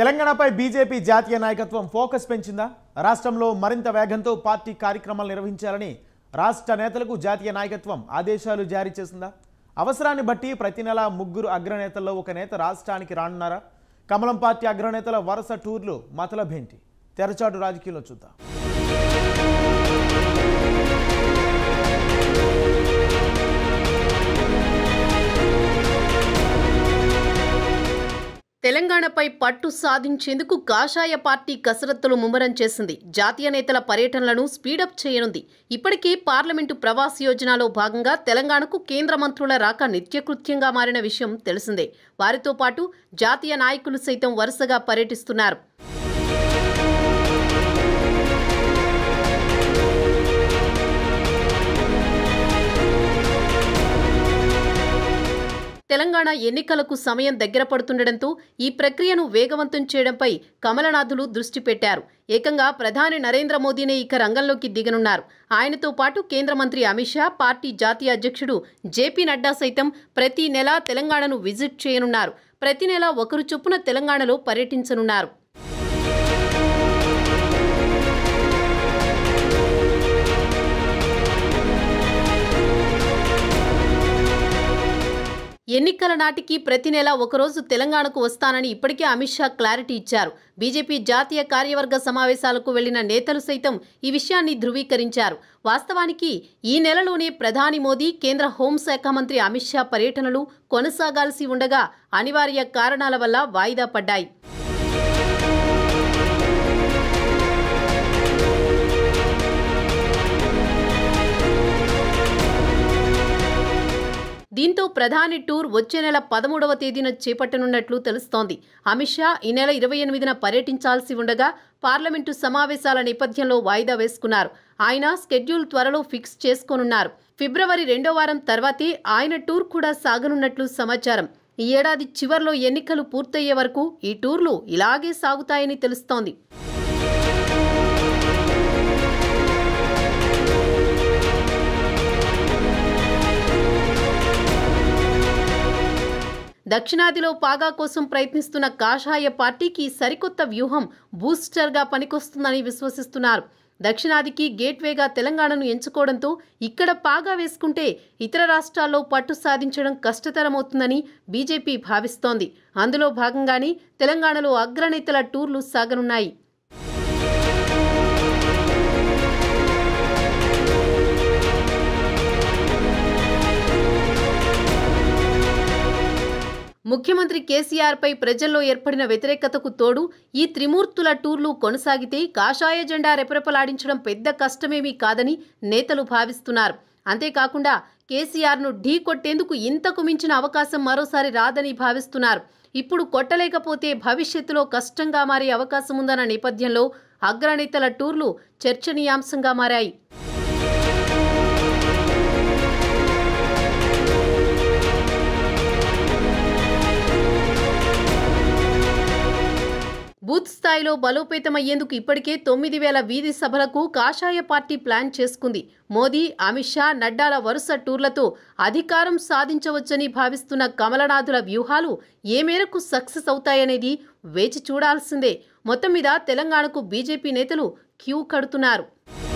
తెలంగాణపై బీజేపీ జాతీయ నాయకత్వం ఫోకస్ పెంచిందా రాష్ట్రంలో మరింత వేగంతో పార్టీ కార్యక్రమాలు నిర్వహించాలని రాష్ట్ర నేతలకు జాతీయ నాయకత్వం ఆదేశాలు జారీ చేసిందా అవసరాన్ని బట్టి ప్రతి నెల ముగ్గురు అగ్రనేతల్లో ఒక నేత రాష్ట్రానికి రానున్నారా కమలం పార్టీ అగ్రనేతల వరుస టూర్లు మతలబేంటి తెరచాటు రాజకీయంలో చూద్దాం తెలంగాణపై పట్టు సాధించేందుకు కాషాయ పార్టీ కసరత్తులు ముమ్మరం చేసింది జాతీయ నేతల పర్యటనలను స్పీడప్ చేయనుంది ఇప్పటికే పార్లమెంటు ప్రవాస్ యోజనలో భాగంగా తెలంగాణకు కేంద్ర మంత్రుల రాక నిత్యకృత్యంగా మారిన విషయం తెలిసిందే వారితో పాటు జాతీయ నాయకులు సైతం వరుసగా పర్యటిస్తున్నారు తెలంగాణ ఎన్నికలకు సమయం దగ్గర పడుతుండటంతో ఈ ప్రక్రియను వేగవంతం చేయడంపై కమలనాథులు దృష్టి పెట్టారు ఏకంగా ప్రధాని నరేంద్ర మోదీనే ఇక రంగంలోకి దిగనున్నారు ఆయనతో పాటు కేంద్ర మంత్రి అమిత్ షా పార్టీ జాతీయ అధ్యక్షుడు జేపీ నడ్డా సైతం ప్రతి నెలా తెలంగాణను విజిట్ చేయనున్నారు ప్రతి నెల ఒకరు చొప్పున తెలంగాణలో పర్యటించనున్నారు ఎన్నికల నాటికి ప్రతి నెల ఒకరోజు తెలంగాణకు వస్తానని ఇప్పటికే అమిత్ షా క్లారిటీ ఇచ్చారు బీజేపీ జాతీయ కార్యవర్గ సమావేశాలకు వెళ్లిన నేతలు సైతం ఈ విషయాన్ని ధృవీకరించారు వాస్తవానికి ఈ నెలలోనే ప్రధాని మోదీ కేంద్ర హోంశాఖ మంత్రి అమిత్ షా పర్యటనలు కొనసాగాల్సి ఉండగా అనివార్య కారణాల వల్ల వాయిదా పడ్డాయి దీంతో ప్రధాని టూర్ వచ్చే నెల పదమూడవ తేదీన చేపట్టనున్నట్లు తెలుస్తోంది అమిత్ షా ఈ నెల ఇరవై ఎనిమిదిన పర్యటించాల్సి ఉండగా పార్లమెంటు సమావేశాల నేపథ్యంలో వాయిదా వేసుకున్నారు ఆయన స్కెడ్యూల్ త్వరలో ఫిక్స్ చేసుకోనున్నారు ఫిబ్రవరి రెండో వారం తర్వాతే ఆయన టూర్ కూడా సాగనున్నట్లు సమాచారం ఈ ఏడాది చివర్లో ఎన్నికలు పూర్తయ్యే వరకు ఈ టూర్లు ఇలాగే సాగుతాయని తెలుస్తోంది దక్షిణాదిలో పాగా కోసం ప్రయత్నిస్తున్న కాషాయ పార్టీకి సరికొత్త వ్యూహం బూస్టర్గా పనికొస్తుందని విశ్వసిస్తున్నారు దక్షిణాదికి గేట్వేగా తెలంగాణను ఎంచుకోవడంతో ఇక్కడ పాగా వేసుకుంటే ఇతర రాష్ట్రాల్లో పట్టు సాధించడం కష్టతరమవుతుందని బీజేపీ భావిస్తోంది అందులో భాగంగానే తెలంగాణలో అగ్రనేతల టూర్లు సాగనున్నాయి ముఖ్యమంత్రి కేసీఆర్పై ప్రజల్లో ఏర్పడిన వ్యతిరేకతకు తోడు ఈ త్రిమూర్తుల టూర్లు కొనసాగితే కాషాయ జెండా రెపరెపలాడించడం పెద్ద కష్టమేమీ కాదని నేతలు భావిస్తున్నారు అంతేకాకుండా కేసీఆర్ను ఢీ కొట్టేందుకు ఇంతకు మించిన అవకాశం మరోసారి రాదని భావిస్తున్నారు ఇప్పుడు కొట్టలేకపోతే భవిష్యత్తులో కష్టంగా మారే అవకాశం ఉందన్న నేపథ్యంలో అగ్రనేతల టూర్లు చర్చనీయాంశంగా మారాయి బూత్ స్థాయిలో బలోపేతమయ్యేందుకు ఇప్పటికే తొమ్మిది వేల వీధి సభలకు కాషాయ పార్టీ ప్లాన్ చేసుకుంది మోదీ అమిత్ షా నడ్డాల వరుస టూర్లతో అధికారం సాధించవచ్చని భావిస్తున్న కమలనాథుల వ్యూహాలు ఏ మేరకు సక్సెస్ అవుతాయనేది వేచి చూడాల్సిందే మొత్తం మీద తెలంగాణకు బీజేపీ నేతలు క్యూ కడుతున్నారు